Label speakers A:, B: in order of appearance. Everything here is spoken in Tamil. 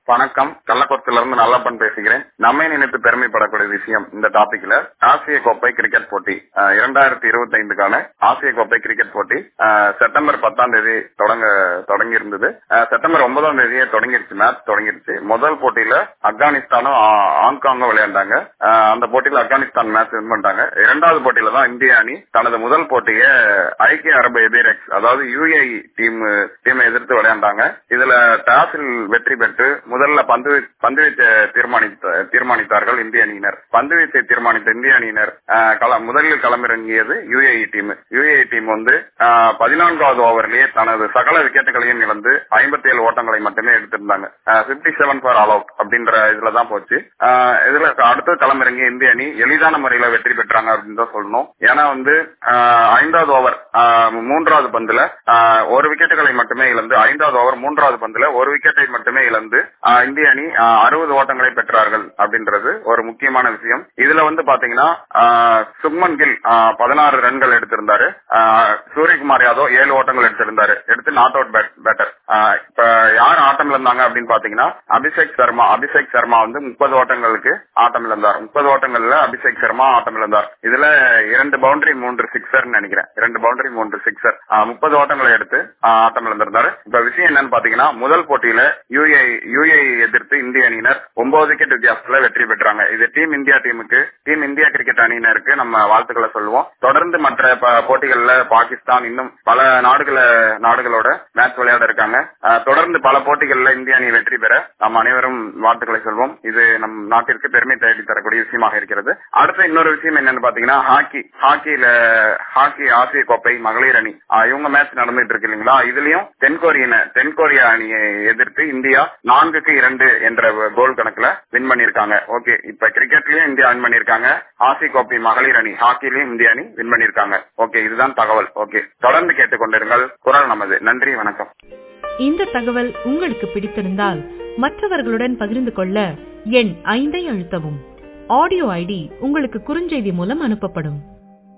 A: வணக்கம் கள்ளக்குளத்துல இருந்து நல்லப்பன் பேசுகிறேன் நம்மை நினைத்து பெருமைப்படக்கூடிய விஷயம் இந்த டாபிக்ல ஆசிய கோப்பை கிரிக்கெட் போட்டி அஹ், இரண்டாயிரத்தி இருபத்தி ஐந்துக்கான ஆசிய கோப்பை கிரிக்கெட் போட்டி அஹ், செப்டம்பர் பத்தாம் தேதி தொடங்க தொடங்கி இருந்தது அஹ், செப்டம்பர் ஒன்பதாம் தேதியே தொடங்கிருச்சு மேட்ச் தொடங்கிருச்சு முதல் போட்டியில ஆப்கானிஸ்தானும் ஆ- ஹாங்காங்கும் விளையாண்டாங்க அஹ், அந்த போட்டியில ஆப்கானிஸ்தான் மேட்ச் வின் பண்ணிட்டாங்க இரண்டாவது போட்டியில தான் இந்திய அணி தனது முதல் போட்டியை ஐக்கிய அரபு எதிரெக்ஸ் அதாவது யுஏஇ டீம் டீமை எதிர்த்து விளையாண்டாங்க இதுல டாஸில் வெற்றி பெற்று முதல்ல பந்து வீ- பந்து வீச்ச தீர்மானித்த தீர்மானித்தார்கள் இந்திய அணியினர் பந்து வீச்சை தீர்மானித்த இந்திய அணியினர் அஹ், கள- முதலில் களமிறங்கியது யுஏஇ டீம் யுஏஇ டீம் வந்து அஹ், பதினான்காவது ஓவரிலேயே தனது சகல விக்கெட்டுகளையும் இழந்து ஐம்பத்தி ஏழு ஓட்டங்களை மட்டுமே எடுத்திருந்தாங்க fifty seven for all out அப்படின்ற இதுல தான் போச்சு அஹ், இதுல அடுத்து களமிறங்கிய இந்திய அணி எளிதான முறையில வெற்றி பெற்றாங்க அப்படின்னு தான் சொல்லணும் ஏன்னா வந்து அஹ், ஐந்தாவது ஓவர் அஹ், மூன்றாவது பந்துல அஹ், ஒரு விக்கெட்டுகளை மட்டுமே இழந்து ஐந்தாவது ஓவர் மூன்றாவது பந்துல ஒரு விக்கெட்டை மட்டுமே இழந்து அஹ், இந்திய அணி அறுபது ஓட்டங்களை பெற்றார்கள் அப்படின்றது ஒரு முக்கியமான விஷயம் இதுல வந்து பாத்தீங்கன்னா அஹ், சுப்மன் கில் பதினாறு ரன்கள் எடுத்திருந்தாரு அஹ், சூரியகுமார் யாதவ் ஏழு ஓட்டங்கள் எடுத்திருந்தாரு எடுத்து நாட் அவுட் பேட்டர் இப்ப யார் ஆட்டம் இழந்தாங்க அப்படின்னு பாத்தீங்கன்னா அபிஷேக் சர்மா அபிஷேக் சர்மா வந்து முப்பது ஓட்டங்களுக்கு ஆட்டம் இழந்தார் முப்பது ஓட்டங்கள்ல அபிஷேக் சர்மா ஆட்டம் இழந்தார் இதுல இரண்டு பவுண்டரி மூன்று சிக்ஸர் நினைக்கிறேன் இரண்டு பவுண்டரி மூன்று சிக்ஸர் முப்பது ஓட்டங்களை எடுத்து ஆஹ், ஆட்டம் இழந்திருந்தாரு இப்ப விஷயம் என்னன்னு பாத்தீங்கன்னா முதல் போட்டியில யுஏ யுஏ எதிர்த்து இந்திய அணியினர் ஒன்பது விக்கெட் வித்தியாசத்துல வெற்றி பெற்றாங்க இது டீம் இந்தியா டீமுக்கு டீம் இந்தியா கிரிக்கெட் அணியினருக்கு நம்ம வாழ்த்துக்களை சொல்லுவோம் தொடர்ந்து மற்ற ப- போட்டிகள்ல பாகிஸ்தான் இன்னும் பல நாடுகள நாடுகளோட மேட்ச் விளையாட இருக்காங்க ஆஹ், தொடர்ந்து பல போட்டிகள்ல இந்திய அணி வெற்றி பெற நாம் அனைவரும் வாழ்த்துக்களை சொல்வோம் இது நம் நாட்டிற்கு பெருமை தேடி தரக்கூடிய விஷயமாக இருக்கிறது அடுத்த இன்னொரு விஷயம் என்னன்னு பாத்தீங்கன்னா ஹாக்கி ஹாக்கியில ஹாக்கி ஆசிய கோப்பை மகளிர் அணி ஆஹ், இவங்க மேட்ச் நடந்துட்டு இருக்கு இல்லைங்களா இதுலயும் தென்கொரிய தென்கொரியா அணியை எதிர்த்து இந்தியா நான்குக்கு இரண்டு என்ற கோல் கணக்குல வின் பண்ணிருக்காங்க ஓகே இப்ப கிரிக்கெட்லயும் இந்தியா வின் பண்ணிருக்காங்க ஆசிய கோப்பை மகளிர் அணி ஹாக்கிலையும் இந்திய அணி வின் பண்ணிருக்காங்க ஓகே இதுதான் தகவல் ஓகே தொடர்ந்து கேட்டுக்கொண்டிருங்கள் குரல் நமது நன்றி வணக்கம்
B: இந்த தகவல் உங்களுக்கு பிடித்திருந்தால் மற்றவர்களுடன் பகிர்ந்து கொள்ள எண் ஐந்தை அழுத்தவும் ஆடியோ ஐடி உங்களுக்கு குறுஞ்செய்தி மூலம் அனுப்பப்படும்